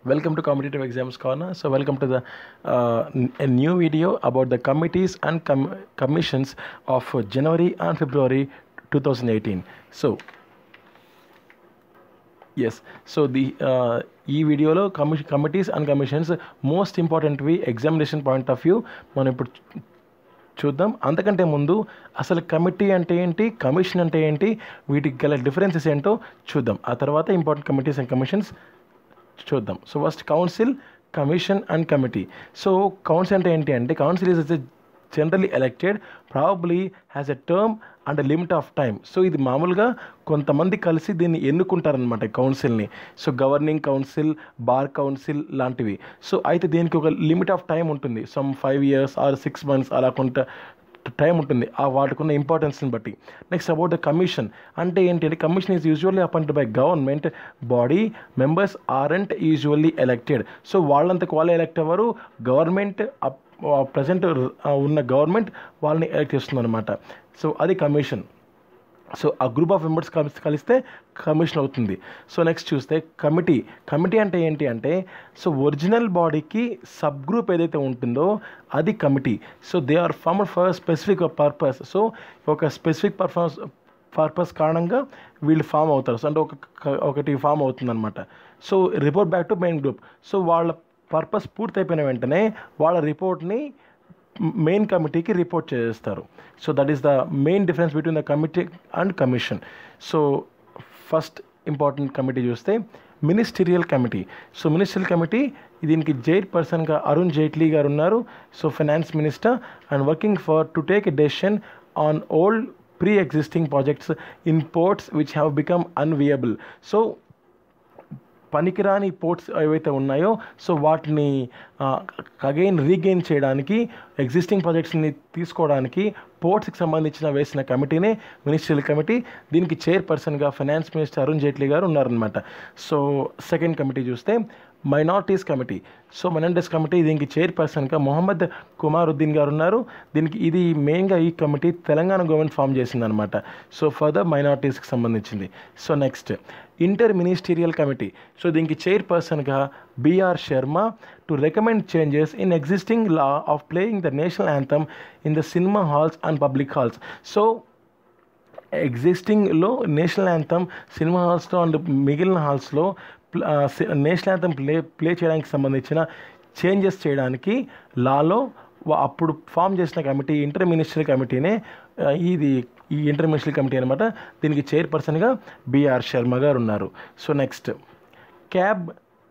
Welcome to Competitive Exams Corner. So, welcome to the uh, n- a new video about the committees and com- commissions of uh, January and February 2018. So, yes so the ఈ వీడియోలో కమి committees and commissions most ఇంపార్టెంట్వి examination point of view మనం ఇప్పుడు చూ- చూద్దాం అంతకంటే ముందు అసలు కమిటీ అంటే ఏంటి కమిషన్ అంటే ఏంటి వీటికి గల డిఫరెన్సెస్ ఏంటో చూద్దాం ఆ తర్వాత ఇంపార్టెంట్ కమిటీస్ అండ్ కమిషన్స్ చూద్దాం so first council commission and committee so council అంటే ఏంటి అంటే council is generally elected probably has a term and limit of time so ఇది మామూలుగా కొంతమంది కలిసి దీన్ని ఎన్నుకుంటారనమాట కౌన్సిల్ని so governing council bar council లాంటివి సో అయితే దీనికి ఒక లిమిట్ ఆఫ్ టైం ఉంటుంది some five years or six months అలా కొంత టైం ఉంటుంది ఆ వాటికున్న ఇంపార్టెన్స్ని బట్టి నెక్స్ట్ అబౌట్ ద కమిషన్ అంటే ఏంటి అంటే commission is usually appointed by government body members aren't usually elected so వాళ్ళంతకు వాళ్ళే ఎలక్ట్ అవ్వరు గవర్నమెంట్ ప్రజెంట్ ఉన్న గవర్నమెంట్ వాళ్ళని ఎలక్ట్ చేస్తుంది అనమాట సో అది కమిషన్ సో ఆ గ్రూప్ ఆఫ్ మెంబర్స్ కలిసి కలిస్తే కమిషన్ అవుతుంది సో నెక్స్ట్ చూస్తే కమిటీ కమిటీ అంటే ఏంటి అంటే సో ఒరిజినల్ బాడీకి సబ్ గ్రూప్ ఏదైతే ఉంటుందో అది committee so they are form for specific purpose so ఒక స్పెసిఫిక్ పర్పస్ పర్పస్ కారణంగా వీళ్ళు ఫామ్ అవుతారు సో అంటే ఒక ఒకటి ఫామ్ అవుతుందన్నమాట so report back to main group so వాళ్ళ పర్పస్ పూర్తయిపోయిన వెంటనే వాళ్ళ రిపోర్ట్ని మెయిన్ కమిటీకి రిపోర్ట్ చేస్తారు so that is the main difference between the committee and commission so first important committee చూస్తే ministerial committee so ministerial committee దీనికి జైర్ పర్సన్గా అరుణ్ జైట్లీ గారు ఉన్నారు so finance minister and working for to take a decision on old pre existing projects in ports which have become అన్వియబుల్ so పనికిరాని ports ఏవైతే ఉన్నాయో so వాటిని again regain చేయడానికి existing ప్రాజెక్ట్స్ని తీసుకోవడానికి పోర్ట్స్కి సంబంధించిన వేసిన కమిటీనే మినిస్ట్రియల్ కమిటీ దీనికి చైర్పర్సన్గా ఫైనాన్స్ మినిస్టర్ అరుణ్ జైట్లీ గారు ఉన్నారనమాట సో సెకండ్ కమిటీ చూస్తే minorities committee so minorities committee దీనికి చైర్పర్సన్గా మొహమ్మద్ కుమారుద్దీన్ గారు ఉన్నారు దీనికి ఇది మెయిన్గా ఈ కమిటీ తెలంగాణ గవర్నమెంట్ ఫామ్ చేసిందనమాట సో ఫర్దర్ మైనార్టీస్కి సంబంధించింది so next inter ministerial committee so దీనికి చైర్పర్సన్గా B R Sharma to recommend changes in existing law of playing the national anthem in the cinema halls and public halls so ఎగ్జిస్టింగ్లో national anthem cinema హాల్స్లో and మిగిలిన హాల్స్లో national anthem play play చేయడానికి సంబంధించిన changes చేయడానికి లాలో అప్పుడు ఫామ్ చేసిన కమిటీ ఇంటర్ మినిస్ట్రియల్ కమిటీనే ఇది ఈ ఇంటర్ మినిస్ట్రియల్ కమిటీ అనమాట దీనికి చైర్పర్సన్గా బిఆర్ శర్మ గారు ఉన్నారు so next cab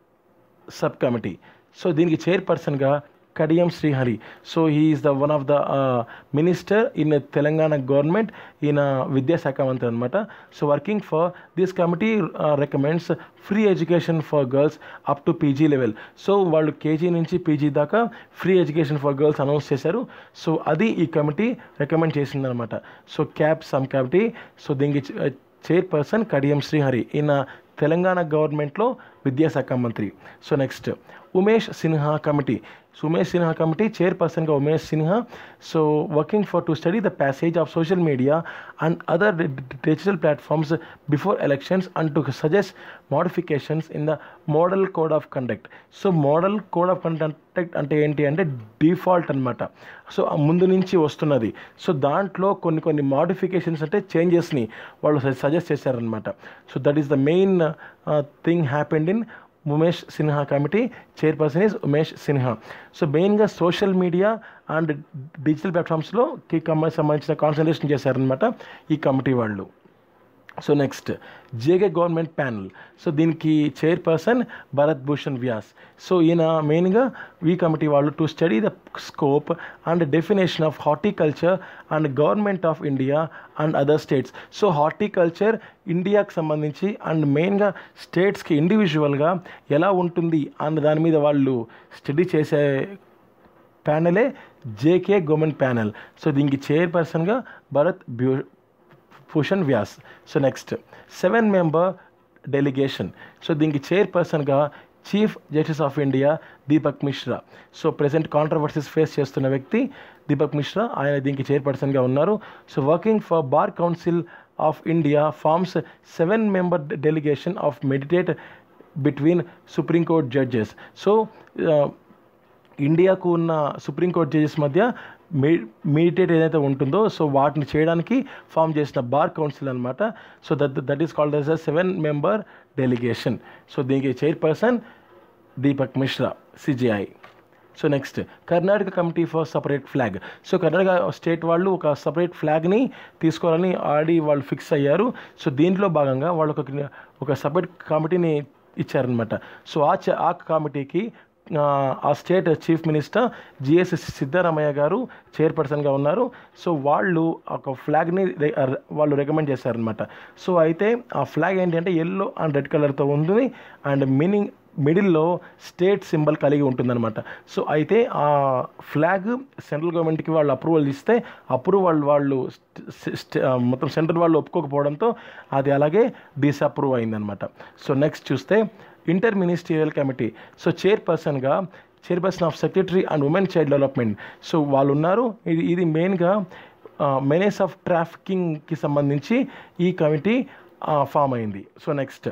sub committee so దీనికి చైర్పర్సన్గా Kadiyam Srihari so he is the one of the minister in Telangana government ఈయన విద్యాశాఖ మంత్రి అనమాట so working for this committee recommends free education for girls up to PG level so వాళ్ళు KG నుంచి PG దాకా free education for girls announce చేశారు so అది ఈ కమిటీ రికమెండ్ చేసిందనమాట so cab sub committee so దీనికి చైర్పర్సన్ కడియం శ్రీహరి ఈయన తెలంగాణ గవర్నమెంట్లో విద్యాశాఖ మంత్రి so next Umesh Sinha committee so Umesh Sinha committee చైర్పర్సన్గా Umesh Sinha so working for to study the passage of social media and other digital platforms before elections and to suggest modifications in the model code of conduct so model code of conduct అంటే ఏంటి అంటే default అనమాట so ముందు నుంచి వస్తున్నది so దాంట్లో కొన్ని కొన్ని మోడిఫికేషన్స్ అంటే చేంజెస్ని వాళ్ళు సజెస్ట్ చేశారనమాట so that is the main thing happened in Umesh Sinha committee chairperson is Umesh Sinha so మెయిన్గా సోషల్ మీడియా అండ్ డిజిటల్ ప్లాట్ఫామ్స్లో కీ కమ్మ సంబంధించిన కాన్సన్ట్రేషన్ చేశారనమాట ఈ కమిటీ వాళ్ళు so next JK government panel so దీనికి చైర్పర్సన్ భరత్ భూషణ్ వ్యాస్ సో ఈయన మెయిన్గా ఈ కమిటీ వాళ్ళు to study the scope and definition of horticulture and government of India and other states so horticulture ఇండియాకి సంబంధించి అండ్ మెయిన్గా స్టేట్స్కి ఇండివిజువల్గా ఎలా ఉంటుంది అన్న దాని మీద వాళ్ళు స్టడీ చేసే ప్యానలే జేకే గవర్నమెంట్ ప్యానల్ సో దీనికి చైర్పర్సన్గా Bharat Bhu Bhushan Vyas so next seven member delegation so దీనికి చైర్పర్సన్గా chief justice of India Deepak Mishra so present controversies face చేస్తున్న వ్యక్తి దీపక్ మిశ్రా ఆయన దీనికి చైర్పర్సన్గా ఉన్నారు so working for bar council of India forms seven member delegation of meditate between supreme court judges so ఇండియాకు ఉన్న సుప్రీంకోర్టు జడ్జెస్ మధ్య మీ మీడియేట్ ఏదైతే ఉంటుందో సో వాటిని చేయడానికి ఫామ్ చేసిన బార్ కౌన్సిల్ అనమాట so that that is called as a seven member delegation so దీనికి chairperson Deepak Mishra CJI so next Karnataka committee for separate flag so Karnataka state వాళ్ళు ఒక సపరేట్ ఫ్లాగ్ని తీసుకోవాలని ఆల్రెడీ వాళ్ళు ఫిక్స్ అయ్యారు సో దీంట్లో భాగంగా వాళ్ళు ఒక ఒక సపరేట్ కమిటీని ఇచ్చారనమాట సో ఆ చ- ఆ కమిటీకి ఆ, ఆ state chief minister GS Siddaramaiah గారు చైర్పర్సన్గా ఉన్నారు సో వాళ్ళు ఒక ఫ్లాగ్ని రె- ర- వాళ్ళు రికమెండ్ చేశారనమాట సో అయితే ఆ ఫ్లాగ్ ఏంటంటే ఎల్లో అండ్ రెడ్ కలర్తో ఉంది అండ్ మీనింగ్ మిడిల్లో స్టేట్ సింబల్ కలిగి ఉంటుందన్నమాట సో అయితే ఆ ఫ్లాగ్ సెంట్రల్ గవర్నమెంట్కి వాళ్ళు అప్రూవల్ ఇస్తే అప్రూవల్ వాళ్ళు స్ట్- స్ట్- ఆ, మొత్తం సెంట్రల్ వాళ్ళు ఒప్పుకోకపోవడంతో అది అలాగే డిసప్రూవ్ అయిందనమాట సో నెక్స్ట్ చూస్తే ఇంటర్ మినిస్ట్రియల్ కమిటీ సో చైర్పర్సన్గా chairperson of secretary and women child development so వాళ్ళు ఉన్నారు ఇది ఇది మెయిన్గా మెనేస్ ఆఫ్ ట్రాఫికింగ్కి సంబంధించి ఈ కమిటీ ఫామ్ అయింది so next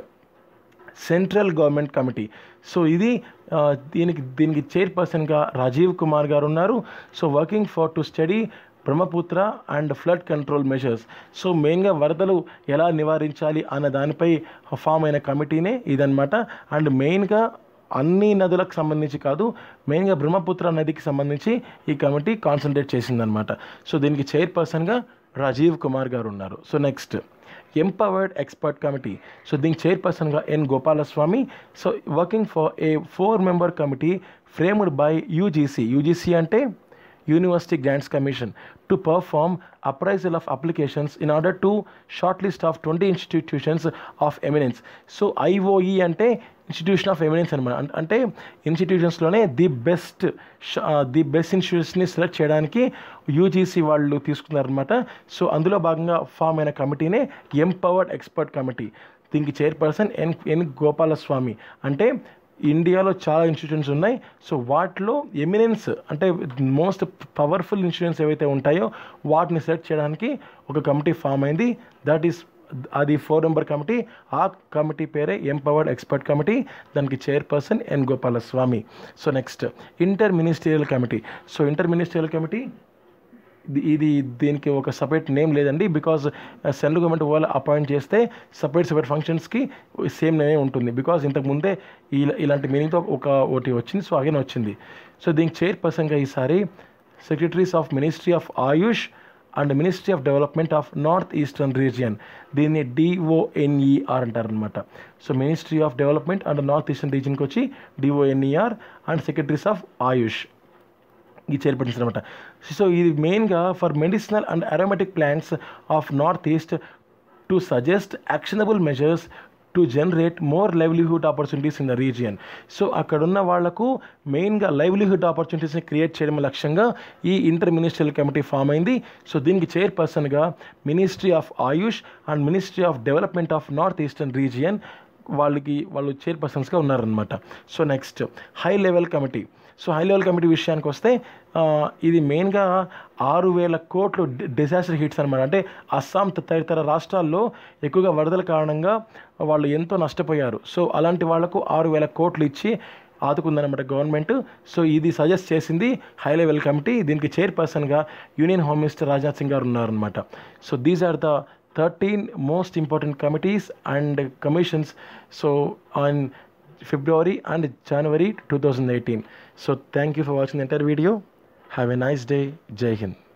central government committee so ఇది ఆ, దీనికి దీనికి చైర్పర్సన్గా రాజీవ్ కుమార్ గారు ఉన్నారు so working for to study Brahmaputra and flood control measures so మెయిన్గా వరదలు ఎలా నివారించాలి అన్న దానిపై ఫామ్ అయిన కమిటీనే ఇదనమాట అండ్ మెయిన్గా అన్ని నదులకు సంబంధించి కాదు మెయిన్గా బ్రహ్మపుత్ర నదికి సంబంధించి ఈ కమిటీ కాన్సన్ట్రేట్ చేసిందనమాట సో దీనికి చైర్పర్సన్గా రాజీవ్ కుమార్ గారు ఉన్నారు so next empowered expert committee so దీనికి చైర్పర్సన్గా N Gopalaswamy so working for a four member committee framed by UGC UGC అంటే university grants commission to perform appraisal of applications in order to short list of twenty institutions of eminence so IOE అంటే institution of eminence అనమాట అం- అంటే ఇన్స్టిట్యూషన్స్లోనే the best the best ఇన్స్టిట్యూషన్స్ని select చేయడానికి UGC వాళ్ళు తీసుకున్నారనమాట సో అందులో భాగంగా ఫామ్ అయిన కమిటీనే ఎంపవర్డ్ ఎక్స్పర్ట్ కమిటీ దీనికి చైర్పర్సన్ ఎన్ ఎన్ గోపాలస్వామి అంటే ఇండియాలో చాలా ఇన్స్టిట్యూషన్స్ ఉన్నాయి సో వాటిలో ఎమినెన్స్ అంటే మోస్ట్ పవర్ఫుల్ ఇన్స్టిట్యూషన్స్ ఏవైతే ఉంటాయో వాటిని సెలెక్ట్ చేయడానికి ఒక కమిటీ ఫామ్ అయింది దట్ ఈస్ అది ఫోర్ మెంబర్ కమిటీ ఆ కమిటీ పేరే ఎంపవర్డ్ ఎక్స్పర్ట్ కమిటీ దానికి chairperson N Gopalaswamy so next inter ministerial committee so inter ministerial committee ఇది- ఇది దీనికి ఒక సపరేట్ నేమ్ లేదండి బికాజ్ సెంట్రల్ గవర్నమెంట్ వాళ్ళు అపాయింట్ చేస్తే సపరేట్ సపరేట్ ఫంక్షన్స్కి సేమ్ నేమే ఉంటుంది బికాజ్ ఇంతకు ముందే ఇలా ఇలాంటి మీనింగ్తో ఒక ఒకటి వచ్చింది సో అగైన్ వచ్చింది సో దీనికి చైర్పర్సన్గా ఈసారి secretaries of ministry of AYUSH and ministry of development of north eastern region దీన్ని డిఓఎన్ఈఆర్ అంటారనమాట so ministry of development and north eastern రీజియన్కి వచ్చి DONER and secretaries of AYUSH ఈ చైర్పర్సన్స్ అనమాట సో ఇది మెయిన్గా for medicinal and aromatic plants of north east to suggest actionable measures to generate more livelihood opportunities in the region so అక్కడున్న వాళ్లకు మెయిన్గా livelihood ఆపర్చునిటీస్ని క్రియేట్ చేయడం లక్ష్యంగా ఈ ఇంటర్ మినిస్ట్రియల్ కమిటీ ఫామ్ అయింది సో దీనికి చైర్పర్సన్గా ministry of AYUSH and ministry of development of north eastern region వాళ్ళకి వాళ్ళు చైర్పర్సన్స్గా ఉన్నారనమాట so next high level committee so high level committee విషయానికి వస్తే ఆ, ఇది మెయిన్గా ఆరు వేల కోట్లు డిజాస్టర్ హిట్స్ అనమాట అంటే అస్సాం త- తదితర రాష్ట్రాల్లో ఎక్కువగా వరదల కారణంగా వాళ్ళు ఎంతో నష్టపోయారు సో అలాంటి వాళ్లకు ఆరు వేల కోట్లు ఇచ్చి ఆదుకుందనమాట గవర్నమెంట్ సో ఇది సజెస్ట్ చేసింది హై లెవెల్ కమిటీ దీనికి చైర్పర్సన్గా union home minister Rajnath Singh గారు ఉన్నారనమాట so these are the thirteen most important committees and commissions so on February and January 2018. So thank you for watching the entire video. Have a nice day. Jai Hind.